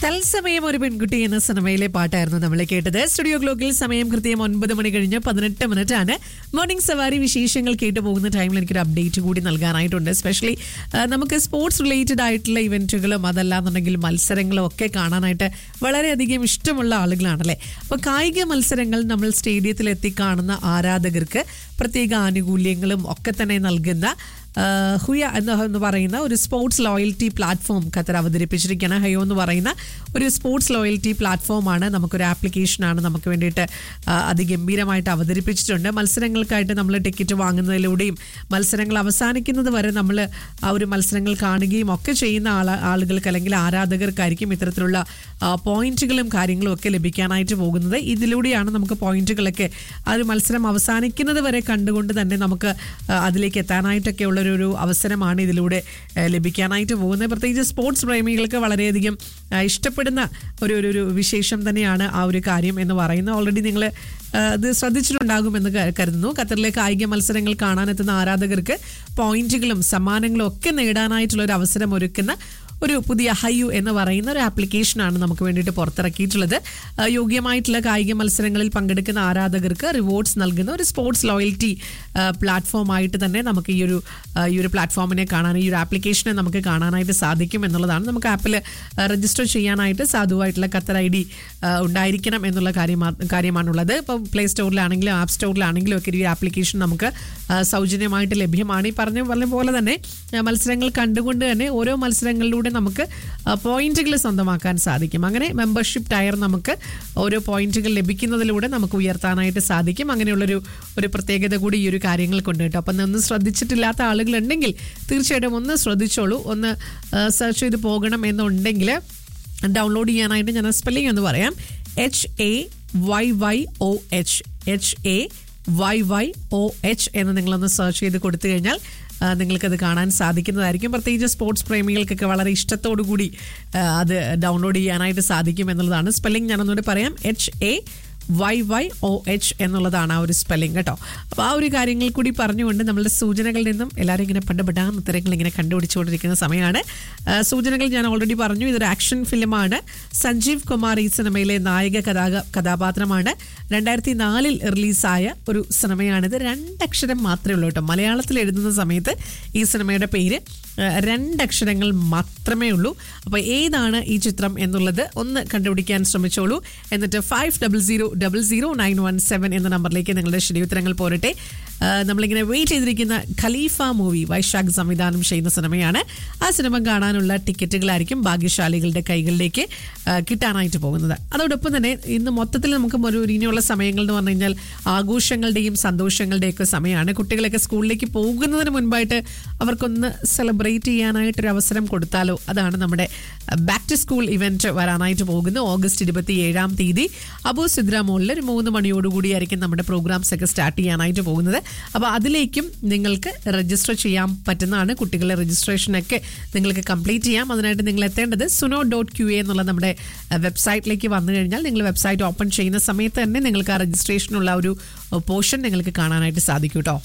തത്സമയം ഒരു പെൺകുട്ടി എന്ന സിനിമയിലെ പാട്ടായിരുന്നു നമ്മൾ കേട്ടത് സ്റ്റുഡിയോ ഗ്ലോക്കിൽ സമയം കൃത്യം ഒൻപത് മണി കഴിഞ്ഞ് പതിനെട്ട് മിനിറ്റ് ആണ് മോർണിംഗ് സവാരി വിശേഷങ്ങൾ കേട്ട് പോകുന്ന ടൈമിൽ എനിക്കൊരു അപ്ഡേറ്റ് കൂടി നൽകാനായിട്ടുണ്ട് സ്പെഷ്യലി നമുക്ക് സ്പോർട്സ് റിലേറ്റഡ് ആയിട്ടുള്ള ഇവന്റുകളും അതല്ലാന്നുണ്ടെങ്കിൽ മത്സരങ്ങളും ഒക്കെ കാണാനായിട്ട് വളരെയധികം ഇഷ്ടമുള്ള ആളുകളാണല്ലേ അപ്പോൾ കായിക മത്സരങ്ങൾ നമ്മൾ സ്റ്റേഡിയത്തിൽ എത്തി കാണുന്ന ആരാധകർക്ക് പ്രത്യേക ആനുകൂല്യങ്ങളും ഒക്കെ തന്നെ നൽകുന്ന ആഹ് ഹുയ എന്ന് എന്ന് പറയുന്ന ഒരു സ്പോർട്സ് ലോയൽറ്റി പ്ലാറ്റ്ഫോം ഖത്തർ അവതരിപ്പിച്ചിരിക്കുകയാണ് ഹയോ എന്ന് പറയുന്ന ഒരു സ്പോർട്സ് ലോയൽറ്റി പ്ലാറ്റ്ഫോമാണ് നമുക്കൊരു ആപ്ലിക്കേഷനാണ് നമുക്ക് വേണ്ടിയിട്ട് ആഹ് അതിഗംഭീരമായിട്ട് അവതരിപ്പിച്ചിട്ടുണ്ട് മത്സരങ്ങൾക്കായിട്ട് നമ്മൾ ടിക്കറ്റ് വാങ്ങുന്നതിലൂടെയും മത്സരങ്ങൾ അവസാനിക്കുന്നത് വരെ നമ്മൾ ആ ഒരു മത്സരങ്ങൾ കാണുകയും ഒക്കെ ചെയ്യുന്ന ആള ആളുകൾക്ക് അല്ലെങ്കിൽ ആരാധകർക്കായിരിക്കും ഇത്തരത്തിലുള്ള ആഹ് പോയിന്റുകളും കാര്യങ്ങളും ഒക്കെ ലഭിക്കാനായിട്ട് പോകുന്നത് ഇതിലൂടെയാണ് നമുക്ക് പോയിന്റുകളൊക്കെ ആ ഒരു മത്സരം അവസാനിക്കുന്നത് വരെ കണ്ടുകൊണ്ട് തന്നെ നമുക്ക് ആഹ് അതിലേക്ക് എത്താനായിട്ടൊക്കെ ഉള്ളൊരു ഒരു അവസരമാണ് ഇതിലൂടെ ആഹ് ലഭിക്കാനായിട്ട് പോകുന്നത് പ്രത്യേകിച്ച് സ്പോർട്സ് പ്രേമികൾക്ക് വളരെയധികം ആഹ് ഇഷ്ടപ്പെടുന്ന ഒരു ഒരു ഒരു വിശേഷം തന്നെയാണ് ആ ഒരു കാര്യം എന്ന് പറയുന്നത് ഓൾറെഡി നിങ്ങൾ ഇത് ശ്രദ്ധിച്ചിട്ടുണ്ടാകുമെന്ന് ക- കരുതുന്നു ഖത്തറിലെ കായിക മത്സരങ്ങൾ കാണാനെത്തുന്ന ആരാധകർക്ക് പോയിന്റുകളും സമ്മാനങ്ങളും ഒക്കെ നേടാനായിട്ടുള്ള ഒരു അവസരം ഒരുക്കുന്ന ഒരു പുതിയ ഹയു എന്ന് പറയുന്ന ഒരു ആപ്ലിക്കേഷനാണ് നമുക്ക് വേണ്ടിയിട്ട് പുറത്തിറക്കിയിട്ടുള്ളത് ആ, യോഗ്യമായിട്ടുള്ള കായിക മത്സരങ്ങളിൽ പങ്കെടുക്കുന്ന ആരാധകർക്ക് റിവാർഡ്സ് നൽകുന്ന ഒരു സ്പോർട്സ് ലോയൽറ്റി പ്ലാറ്റ്ഫോം ആയിട്ട് തന്നെ നമുക്ക് ഈ ഒരു ആ, ഈ ഒരു പ്ലാറ്റ്ഫോമിനെ കാണാൻ ഈ ഒരു ആപ്ലിക്കേഷനെ നമുക്ക് കാണാനായിട്ട് സാധിക്കും എന്നുള്ളതാണ് നമുക്ക് ആപ്പിൽ രജിസ്റ്റർ ചെയ്യാനായിട്ട് സാധുവായിട്ടുള്ള ഖത്തർ ഐ ഡി ഉണ്ടായിരിക്കണം എന്നുള്ള കാര്യമാ കാര്യമാണുള്ളത് ഇപ്പം പ്ലേ സ്റ്റോറിലാണെങ്കിലും ആപ്പ് സ്റ്റോറിലാണെങ്കിലും ഒക്കെ ഈ ആപ്ലിക്കേഷൻ നമുക്ക് ആ, സൗജന്യമായിട്ട് ലഭ്യമാണ് ഈ പറഞ്ഞ പറഞ്ഞ പോലെ തന്നെ ആ, മത്സരങ്ങൾ കണ്ടുകൊണ്ട് തന്നെ ഓരോ മത്സരങ്ങളിലൂടെ നമുക്ക് പോയിന്റുകൾ സ്വന്തമാക്കാൻ സാധിക്കും അങ്ങനെ മെമ്പർഷിപ്പ് ടയർ നമുക്ക് ഓരോ പോയിന്റുകൾ ലഭിക്കുന്നതിലൂടെ നമുക്ക് ഉയർത്താനായിട്ട് സാധിക്കും അങ്ങനെയുള്ളൊരു ഒരു പ്രത്യേകത കൂടി ഈ ഒരു കാര്യങ്ങൾക്കുണ്ട് കേട്ടോ അപ്പം ഒന്ന് ശ്രദ്ധിച്ചിട്ടില്ലാത്ത ആളുകളുണ്ടെങ്കിൽ തീർച്ചയായിട്ടും ഒന്ന് ശ്രദ്ധിച്ചോളൂ ഒന്ന് സെർച്ച് ചെയ്ത് പോകണം എന്നുണ്ടെങ്കിൽ ഡൗൺലോഡ് ചെയ്യാനായിട്ട് ഞാൻ സ്പെല്ലിംഗ് എന്ന് പറയാം H A Y Y O H H A Y Y O H എന്ന് നിങ്ങളൊന്ന് സെർച്ച് ചെയ്ത് കൊടുത്തു കഴിഞ്ഞാൽ ആ, നിങ്ങൾക്കത് കാണാൻ സാധിക്കുന്നതായിരിക്കും പ്രത്യേകിച്ച് സ്പോർട്സ് പ്രേമികൾക്കൊക്കെ വളരെ ഇഷ്ടത്തോടു കൂടി ആ, അത് ഡൗൺലോഡ് ചെയ്യാനായിട്ട് സാധിക്കും എന്നുള്ളതാണ് സ്പെല്ലിംഗ് ഞാനൊന്നുകൂടി പറയാം H A Y Y O H എന്നുള്ളതാണ് ആ ഒരു സ്പെല്ലിംഗ് കേട്ടോ അപ്പോൾ ആ ഒരു കാര്യങ്ങൾ കൂടി പറഞ്ഞുകൊണ്ട് നമ്മളുടെ സൂചനകളിൽ നിന്നും എല്ലാവരും ഇങ്ങനെ പണ്ടുപെട്ടാകുന്ന ഉത്തരങ്ങൾ ഇങ്ങനെ കണ്ടുപിടിച്ചുകൊണ്ടിരിക്കുന്ന സമയമാണ് ആ, സൂചനകൾ ഞാൻ ഓൾറെഡി പറഞ്ഞു ഇതൊരു ആക്ഷൻ ഫിലിമാണ് സഞ്ജീവ് കുമാർ ഈ സിനിമയിലെ നായക കഥാ കഥാപാത്രമാണ് രണ്ടായിരത്തി നാലിൽ റിലീസായ ഒരു സിനിമയാണിത് രണ്ടക്ഷരം മാത്രമേ ഉള്ളൂ കേട്ടോ മലയാളത്തിൽ എഴുതുന്ന സമയത്ത് ഈ സിനിമയുടെ പേര് ആ, രണ്ടക്ഷരങ്ങൾ മാത്രമേ ഉള്ളൂ അപ്പോൾ ഏതാണ് ഈ ചിത്രം എന്നുള്ളത് ഒന്ന് കണ്ടുപിടിക്കാൻ ശ്രമിച്ചോളൂ എന്നിട്ട് five double zero double zero nine one seven എന്ന നമ്പറിലേക്ക് നിങ്ങളുടെ ശരിയുത്തരങ്ങൾ പോരട്ടെ ആ, നമ്മളിങ്ങനെ വെയിറ്റ് ചെയ്തിരിക്കുന്ന ഖലീഫ മൂവി വൈശാഖ് സംവിധാനം ചെയ്യുന്ന സിനിമയാണ് ആ സിനിമ കാണാനുള്ള ടിക്കറ്റുകളായിരിക്കും ഭാഗ്യശാലികളുടെ കൈകളിലേക്ക് ആ, കിട്ടാനായിട്ട് പോകുന്നത് അതോടൊപ്പം തന്നെ ഇന്ന് മൊത്തത്തിൽ നമുക്ക് ഒരു ഇനിയുള്ള സമയങ്ങൾ എന്ന് പറഞ്ഞു കഴിഞ്ഞാൽ ആഘോഷങ്ങളുടെയും സന്തോഷങ്ങളുടെയും ഒക്കെ സമയമാണ് കുട്ടികളൊക്കെ സ്കൂളിലേക്ക് പോകുന്നതിന് മുൻപായിട്ട് അവർക്കൊന്ന് സെലിബ്രേറ്റ് ചെയ്യാനായിട്ടൊരു അവസരം കൊടുത്താലോ അതാണ് നമ്മുടെ ബാക്ക് ടു സ്കൂൾ ഇവന്റ് വരാനായിട്ട് പോകുന്നത് ഓഗസ്റ്റ് ഇരുപത്തി ഏഴാം തീയതി അബു സിദ്ര മോളിൽ ഒരു മൂന്ന് മണിയോടുകൂടിയായിരിക്കും നമ്മുടെ പ്രോഗ്രാംസ് ഒക്കെ സ്റ്റാർട്ട് ചെയ്യാനായിട്ട് പോകുന്നത് അപ്പോൾ അതിലേക്കും നിങ്ങൾക്ക് രജിസ്റ്റർ ചെയ്യാൻ പറ്റുന്നതാണ് കുട്ടികളുടെ രജിസ്ട്രേഷനൊക്കെ നിങ്ങൾക്ക് കംപ്ലീറ്റ് ചെയ്യാം അതിനായിട്ട് നിങ്ങൾ എത്തേണ്ടത് സുനോ ഡോട്ട് ക്യു എ എന്നുള്ള നമ്മുടെ വെബ്സൈറ്റിലേക്ക് വന്നു കഴിഞ്ഞാൽ നിങ്ങൾ വെബ്സൈറ്റ് ഓപ്പൺ ചെയ്യുന്ന സമയത്ത് തന്നെ നിങ്ങൾക്ക് ആ രജിസ്ട്രേഷനുള്ള ഒരു പോർഷൻ നിങ്ങൾക്ക് കാണാനായിട്ട് സാധിക്കും കേട്ടോ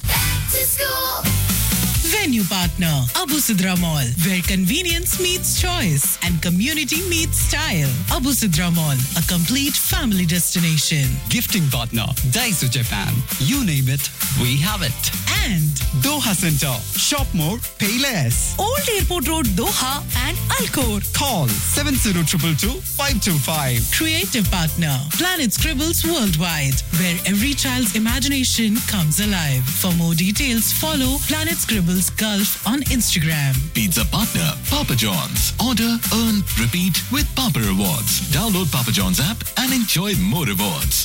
Venue partner Abu Sidra Mall, where convenience meets choice and community meets style. Abu Sidra Mall, a complete family destination. Gifting partner Daiso Japan. You name it, we have it. And Doha Center. Shop more, pay less. Old Airport Road, Doha, and Alcor. Call 7022 525. Creative partner Planet Scribbles Worldwide, where every child's imagination comes alive. For more details, follow Planet Scribbles Gulf on Instagram. Pizza partner Papa John's. Order, earn, repeat with Papa Rewards. Download Papa John's app and enjoy more rewards.